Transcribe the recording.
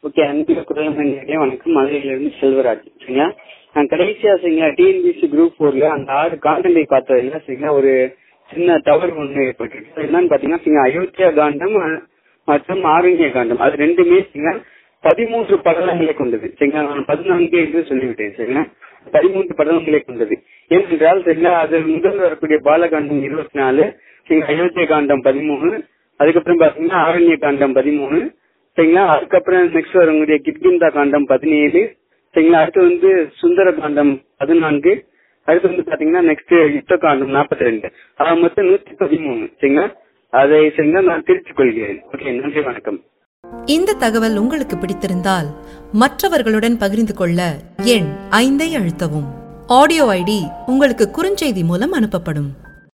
okay அன்பு குரலமணியே வணக்கம் மதுரையிலிருந்து செல்வராஜ் சரிங்களா நான் கடைசியா சரிங்களா டிஎன்பிசி குரூப் ஃபோர்ல அந்த ஆறு காண்டங்களை பார்த்ததுல சரிங்களா ஒரு சின்ன தவறு ஒண்ணு ஏற்பட்டிருக்கு என்னன்னு பாத்தீங்கன்னா சரிங்களா அயோத்தியா காண்டம் அஹ், மற்றும் ஆரண்ய காண்டம் அது ரெண்டுமே சரிங்களா பதிமூன்று படலங்களை கொண்டது சரிங்களா நான் பதினான்கு என்று சொல்லிவிட்டேன் சரிங்களா பதிமூன்று படலங்களை கொண்டது ஏனென்றால் சரிங்களா அது முதல் வரக்கூடிய பாலகாண்டம் இருபத்தி நாலு சரிங்களா அயோத்திய காண்டம் பதிமூணு அதுக்கப்புறம் பாத்தீங்கன்னா ஆரண்ய காண்டம் பதிமூணு சரிங்களா அதுக்கப்புறம் நெக்ஸ்ட் வரக்கூடிய கிட்கிந்தா காண்டம் பதினேழு சரிங்களா அடுத்து வந்து சுந்தர காண்டம் பதினான்கு அடுத்து வந்து பாத்தீங்கன்னா நெக்ஸ்ட் யுத்த காண்டம் நாற்பத்தி ரெண்டு ஆக மொத்தம் நூத்தி பதிமூணு சரிங்களா அதை சரிங்களா நான் திருத்திக் கொள்கிறேன் ஓகே நன்றி வணக்கம் இந்த தகவல் உங்களுக்கு பிடித்திருந்தால் மற்றவர்களுடன் பகிர்ந்து கொள்ள எண் ஐந்தை அழுத்தவும் ஆடியோ ஐடி உங்களுக்கு குறுஞ்செய்தி மூலம் அனுப்பப்படும்